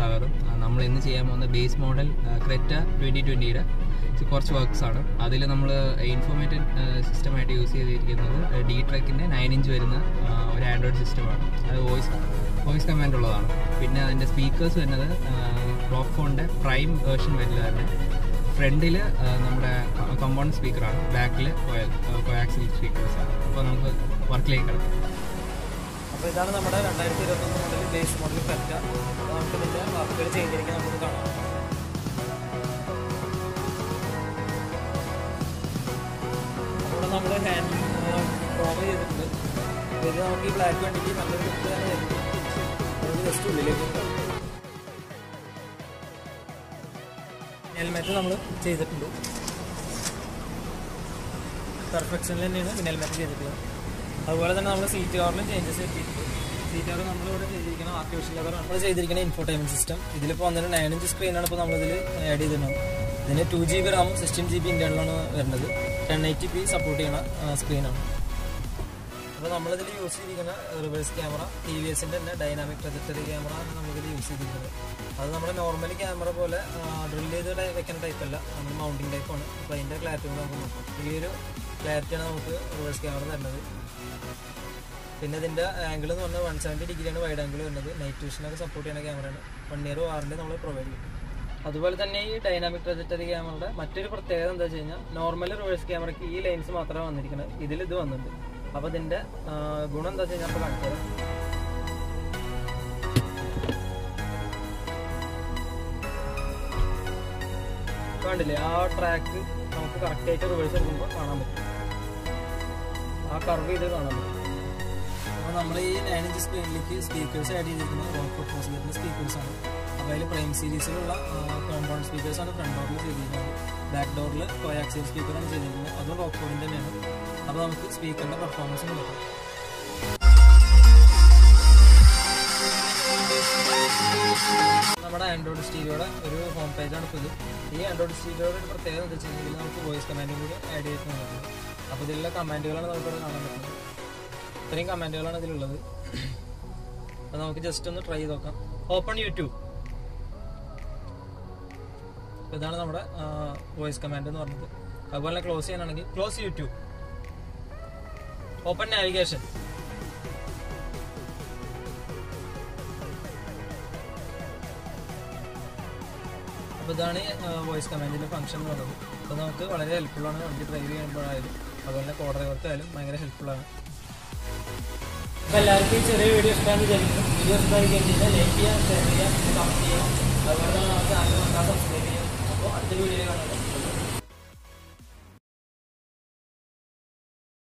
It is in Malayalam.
സ്വാഗതം ആ, നമ്മൾ ഇന്ന് ചെയ്യാൻ പോകുന്ന ബേസ് മോഡൽ ക്രെറ്റ ട്വൻറ്റി ട്വൻറ്റിയുടെ കുറച്ച് വർക്ക്സ് ആണ് അതിൽ നമ്മൾ ഇൻഫോർമേറ്റഡ് സിസ്റ്റമായിട്ട് യൂസ് ചെയ്തിരിക്കുന്നത് ഡി ട്രക്കിൻ്റെ നയൻ ഇഞ്ച് വരുന്ന ആ, ഒരു ആൻഡ്രോയിഡ് സിസ്റ്റമാണ് അത് വോയിസ് വോയിസ് കമാൻഡ് ഉള്ളതാണ് പിന്നെ അതിൻ്റെ സ്പീക്കേഴ്സ് വരുന്നത് ക്ലോക്ക് ഫോണിൻ്റെ പ്രൈം വേർഷൻ വരുന്നത് തന്നെ ഫ്രണ്ടിൽ നമ്മുടെ കമ്പോണൻറ്റ് സ്പീക്കറാണ് ബാക്കിൽ കോയാക്സിൽ സ്പീക്കേഴ്സാണ് അപ്പോൾ നമുക്ക് വർക്കിലേക്ക് കിടക്കാം അപ്പോൾ ഇതാണ് നമ്മുടെ രണ്ടായിരത്തി ഇരുപത്തൊന്ന് മോഡൽ ബേസ് മോഡൽ കറ്റ അപ്പോൾ നമുക്ക് ഇതിൻ്റെ വർക്കുകൾ ചെയ്തിരിക്കാൻ നമുക്ക് കാണാം അപ്പോൾ നമ്മൾ ഹാൻഡ് പ്രോമോ ചെയ്തിട്ടുണ്ട് അപ്പോൾ ഇത് നമുക്ക് ഈ ബ്ലാക്ക് വണ്ടിക്ക് നല്ലൊരു ലുക്ക് തന്നെ ആയിരിക്കും നമുക്ക് ജസ്റ്റ് ഉള്ളിലേക്ക് ഹെൽമെറ്റ് നമ്മൾ ചെയ്തിട്ടുണ്ട് പെർഫെക്ഷനിൽ തന്നെയാണ് ഹെൽമെറ്റ് ചെയ്തിട്ടുള്ളത് അതുപോലെ തന്നെ നമ്മൾ സീറ്റ് കവറിലും ചേഞ്ചസ് എത്തിയിട്ടുണ്ട് സീറ്റ് കവർ നമ്മളിവിടെ ചെയ്തിരിക്കുന്ന ആർട്ടിഫിഷ്യൽ കവർ നമ്മൾ ചെയ്തിരിക്കുന്ന ഇൻഫോർടൈൻമെന്റ് സിസ്റ്റം ഇതിലിപ്പോൾ വന്നിട്ട് നയൻ ഇഞ്ച് സ്ക്രീനാണ് ഇപ്പോൾ നമ്മളിതിൽ ആഡ് ചെയ്തിട്ടുള്ളത് ഇതിന് ടു ജി ബി റാമും സിക്സ്റ്റീൻ ജി ബി ഇൻ്റർണലാണ് വരുന്നത് ടെൻ എയ്റ്റി പി സപ്പോർട്ട് ചെയ്യുന്ന സ്ക്രീനാണ് അപ്പോൾ നമ്മളിതിൽ യൂസ് ചെയ്തിരിക്കുന്ന റിവേഴ്സ് ക്യാമറ ടി വി എസിൻ്റെ തന്നെ ഡൈനാമിക് പ്രൊജക്ടറി ക്യാമറ ആണ് നമ്മളിതിൽ യൂസ് ചെയ്തിരിക്കുന്നത് അത് നമ്മുടെ നോർമൽ ക്യാമറ പോലെ ഡ്രിൽ ചെയ്ത് ടൈ- വെക്കുന്ന ടൈപ്പ് അല്ല നമ്മൾ മൗണ്ടിങ് ടൈപ്പാണ് അപ്പോൾ അതിൻ്റെ ക്ലാരിറ്റി കൂടെ നമുക്ക് നോക്കാം ഈ ഒരു ക്ലാരിറ്റിയാണ് നമുക്ക് റിവേഴ്സ് ക്യാമറ തരുന്നത് പിന്നെ ഇതിൻ്റെ ആംഗിൾ എന്ന് പറഞ്ഞാൽ വൺ സെവൻറ്റി ഡിഗ്രിയാണ് വൈഡ് ആംഗിൾ വരുന്നത് നൈറ്റ് വിഷനൊക്കെ സപ്പോർട്ട് ചെയ്യുന്ന ക്യാമറയാണ് വൺ ഇയർ വാറണ്ടി നമ്മൾ പ്രൊവൈഡ് ചെയ്യും അതുപോലെ തന്നെ ഈ ഡൈനാമിക് പ്രൊജക്ടറി ക്യാമറയുടെ മറ്റൊരു പ്രത്യേകത എന്താ വെച്ച് കഴിഞ്ഞാൽ നോർമൽ റിവേഴ്സ് ക്യാമറയ്ക്ക് ഈ ലൈൻസ് മാത്രമേ വന്നിരിക്കുന്നത് ഇതിൽ ഇത് വന്നിട്ടുണ്ട് അപ്പോൾ ഇതിൻ്റെ ആ, ഗുണം എന്താ വെച്ച് കഴിഞ്ഞാൽ അപ്പോൾ കാണിച്ചത് കണ്ടില്ലേ ആ ട്രാക്ക് നമുക്ക് കറക്റ്റായിട്ട് റിവേഴ്സ് എടുക്കുമ്പോൾ കാണാൻ പറ്റും ആ കർവ് ചെയ്ത് കാണാൻ പറ്റും അപ്പോൾ നമ്മൾ ഈ നയൻ ഇഞ്ച് സ്ക്രീനിലേക്ക് സ്പീക്കേഴ്സ് ആഡ് ചെയ്തിരിക്കുന്നത് റോക്ക് ഫോസിലിറ്റിൻ്റെ സ്പീക്കേഴ്സ് ആണ് അപ്പോൾ അതിൽ പ്രൈം സീരീസിലുള്ള കോമ്പൗണ്ട് സ്പീക്കേഴ്സ് ആണ് ഫ്രണ്ട് ഡോറിൽ ചെയ്തിരിക്കുന്നത് ബാക്ക് ഡോറിൽ കോയാക്സിയൽ സ്പീക്കറാണ് ചെയ്തിരിക്കുന്നത് അതും റോക്ക് ഫോണിൻ്റെ തന്നെയാണ് അപ്പോൾ നമുക്ക് സ്പീക്കറിൻ്റെ പെർഫോമൻസ് നോക്കാം നമ്മുടെ ആൻഡ്രോയിഡ് സ്റ്റീരിയോയുടെ ഒരു ഹോം പേജാണ് ഇപ്പോൾ ഇത് ഈ ആൻഡ്രോയിഡ് സ്റ്റീരിയോയുടെ ഒരു പ്രത്യേകത എന്താ വെച്ച് കഴിഞ്ഞാൽ ഇതിൽ നമുക്ക് വോയിസ് കമാൻഡും കൂടി ആഡ് ചെയ്തിട്ടുണ്ട് അപ്പോൾ ഇതിലുള്ള കമാൻഡുകളാണ് നമുക്കിവിടെ കാണാൻ പറ്റുന്നത് ഇത്രയും കമാൻഡുകളാണ് ഇതിലുള്ളത് അപ്പോൾ നമുക്ക് ജസ്റ്റ് ഒന്ന് ട്രൈ ചെയ്ത് നോക്കാം ഓപ്പൺ യൂട്യൂബ് ഇതാണ് നമ്മുടെ വോയിസ് കമാൻഡ് എന്ന് പറഞ്ഞത് അതുപോലെ തന്നെ ക്ലോസ് ചെയ്യാനാണെങ്കിൽ ക്ലോസ് യൂട്യൂബ് ഓപ്പൺ നാവിഗേഷൻ അപ്പോൾ ഇതാണ് വോയിസ് കമാൻഡിൻ്റെ ഫംഗ്ഷൻ എന്ന് പറയുന്നത് അപ്പോൾ നമുക്ക് വളരെ ഹെൽപ്ഫുള്ളാണ് വണ്ടി ഡ്രൈവ് ചെയ്യുമ്പോഴായാലും അതുപോലെ തന്നെ കോ ഡ്രൈവർക്കായാലും ഭയങ്കര ഹെൽപ്ഫുള്ളാണ് അപ്പോൾ എല്ലാവർക്കും ഈ ചെറിയ വീഡിയോ ഇഷ്ടമാണെന്ന് വിചാരിക്കുന്നു വീഡിയോ ഇഷ്ടമായിരിക്കും ചെയ്താൽ ലൈക്ക് ചെയ്യുക ഷെയർ ചെയ്യുക കമൻറ്റ് ചെയ്യുക അതുപോലെ തന്നെ നമുക്ക് ചാനൽ വന്നാൽ സബ്സ്ക്രൈബ് ചെയ്യുക അപ്പോൾ അടുത്ത വീഡിയോ കാണാം